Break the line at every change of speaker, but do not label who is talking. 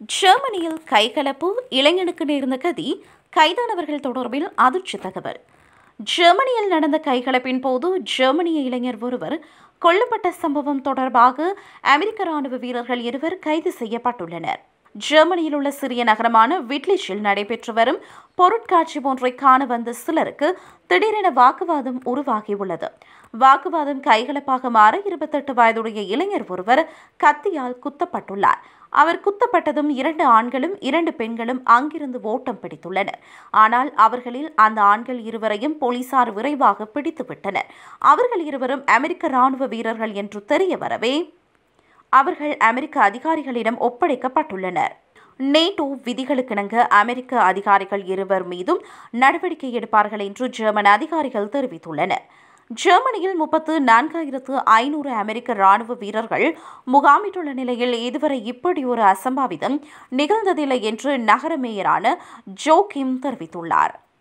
ஜெர்மனியில் கைகலப்பு இளைஞனுக்கு நேர்ந்த கதி கைதானவர்கள் தொடர்பில் அதிர்ச்சி தகவல் ஜெர்மனியில் நடந்த கைகலப்பின் போது ஜெர்மனிய இளைஞர் ஒருவர் கொல்லப்பட்ட சம்பவம் தொடர்பாக அமெரிக்க ராணுவ வீரர்கள் இருவர் கைது செய்யப்பட்டுள்ளனர் ஜெர்மனியில் உள்ள சிறிய நகரமான விட்லிஷில் நடைபெற்று வரும் பொருட்காட்சி ஒன்றை காண வந்த சிலருக்கு திடீரென வாக்குவாதம் உருவாகியுள்ளது வாக்குவாதம் கைகலப்பாக மாற இருபத்தெட்டு வயதுடைய இளைஞர் ஒருவர் கத்தியால் குத்தப்பட்டுள்ளார் அவர் குத்தப்பட்டதும் இரண்டு ஆண்களும் இரண்டு பெண்களும் அங்கிருந்து ஓட்டம் பிடித்துள்ளனர் ஆனால் அவர்களில் அந்த ஆண்கள் இருவரையும் போலீசார் விரைவாக பிடித்துவிட்டனர் அவர்கள் இருவரும் அமெரிக்க ராணுவ வீரர்கள் என்று தெரிய வரவே அவர்கள் அமெரிக்க அதிகாரிகளிடம் ஒப்படைக்கப்பட்டுள்ளனர் நேட்டோ விதிகளுக்கிணங்க அமெரிக்க அதிகாரிகள் இருவர் மீதும் நடவடிக்கை எடுப்பார்கள் என்று ஜெர்மன் அதிகாரிகள் தெரிவித்துள்ளனர் ஜெர்மனியில் முப்பத்து நான்காயிரத்து ஐநூறு அமெரிக்க ராணுவ வீரர்கள் முகாமிட்டுள்ள நிலையில் இதுவரை இப்படி ஒரு அசம்பாவிதம் நிகழ்ந்ததில்லை என்று நகர மேயரான ஜோ கிம் தெரிவித்துள்ளார்